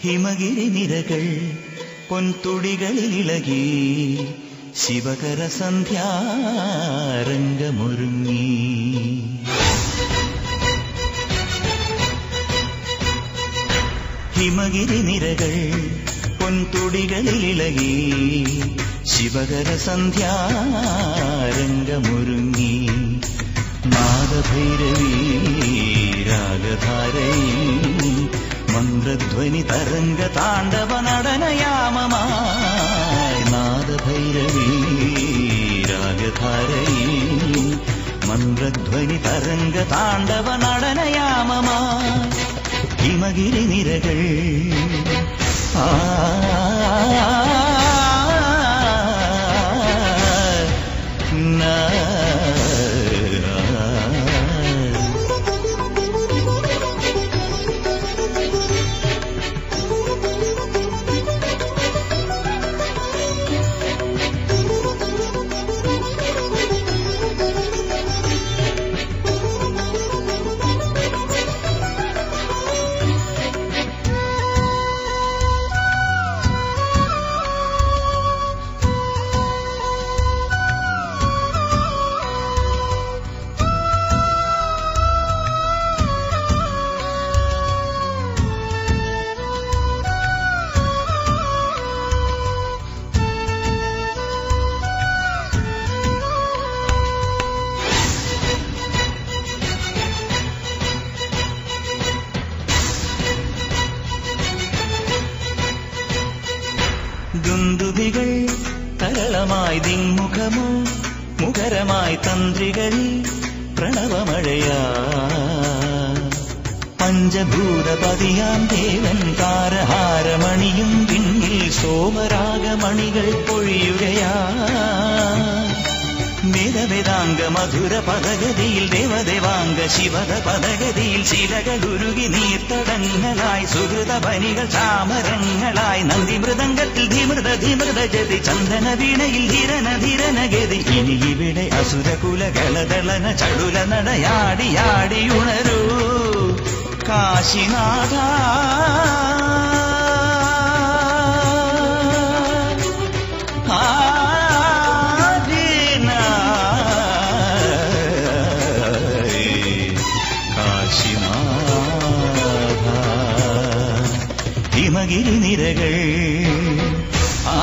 ഹിമഗിരി നിരകൾ പൊൻതുടികളിലിളകി ശിവകര സന്ധ്യാരംഗമൊരുങ്ങി ഹിമഗിരി നിരകൾ പൊൻതുടികളിലിളകി ശിവകര സന്ധ്യാരംഗമൊരുങ്ങി നാദഭൈരവീ രാഗധാരയിൽ മന്ത്രധ്വനി തരംഗ താണ്ഡവ നടനയാമമായി നാദഭൈരവീ രാഗധാരയിൽ മന്ത്രധ്വനി തരംഗ താണ്ഡവ നടനയാമമായി ഹിമഗിരി നിരകൾ ആ ദുന്ദുഭികൾ തരളമായി ദിങ്മുഖമോ മുഖരമായി തന്ത്രികളിൽ പ്രണവമഴയാ പഞ്ചഭൂതപതിയാം ദേവൻ താരഹാരമണിയും പിന്നിൽ സോമരാഗമണികൾ പൊഴിയുകയാ വേദവേദാംഗ മധുര പദഗതിയിൽ ദേവദേവാംഗ ശിവത പദഗതിയിൽ ശിലകൾ ഉരുകി നീർത്തടങ്ങളായി സുഹൃത പനികൾ ചാമരങ്ങളായി നന്ദി മൃദംഗത്തിൽ ധീമൃത ധീമൃത ജതി ചന്ദന വീണയിൽ ധീരന ധീരന ഗതി ഇനി ഇവിടെ അസുരകുല ഗലദളന ചടുല നടയാടിയാടി ഉണരൂ കാശിനാഥ ഹിമഗിരി നിരകൾ ആ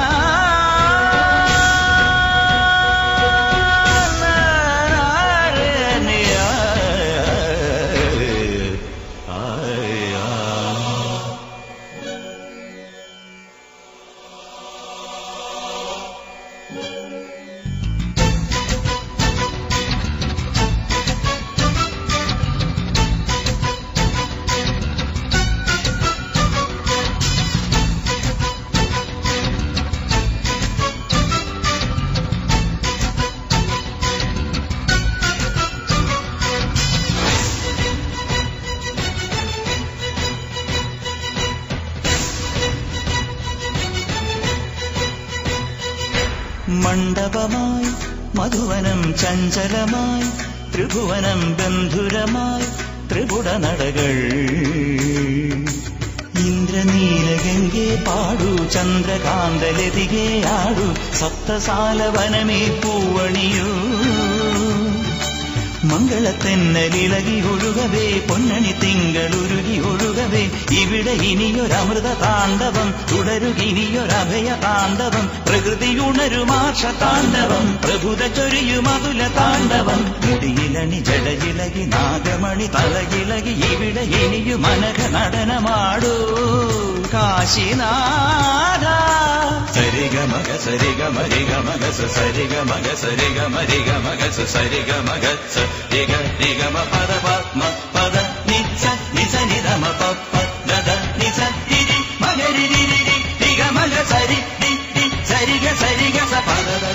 മണ്ഡപമായി മധുവനം ചഞ്ചലമായി ത്രിഭുവനം ബന്ധുരമായി ത്രിപുട നടകൾ ഇന്ദ്രനീലഗംഗെ പാടു ചന്ദ്രകാന്തലതികെ ആടു സപ്തസാലവനമേ പൂവണിയൂ മംഗളത്തെന്നലിളകി ഒഴുകവേ പൊന്നണി തിങ്കളുരുകി ഒഴുകവേ ഇവിടെ ഇനിയൊരമൃത താണ്ഡവം തുടരുകിനിയൊരഭയ താണ്ഡവം പ്രകൃതിയുണരുമാർഷ താണ്ഡവം പ്രഭുത ചൊരിയുമതുല താണ്ഡവം മുടിയിലണി ജടയിലകി നാഗമണി തലകിലകി ഇവിടെ ഇനിയു മനഘ നടനമാടൂ കാശിനാഥ സരിഗ മഗ സരിഗ മരിഗ മഗ സ സരിഗ മഗ സരിഗ മരിഗ മഗ സ സരിഗ മഗ സ രിഗ രിഗ മ പദ പ മ പദ നി സ നി സ നി ധ മ പ പ ദ ദ നി സ രി രി മഗ രി രി രി രി രിഗ മഗ സരി രി രി സരിഗ സരിഗ സ പദ ദ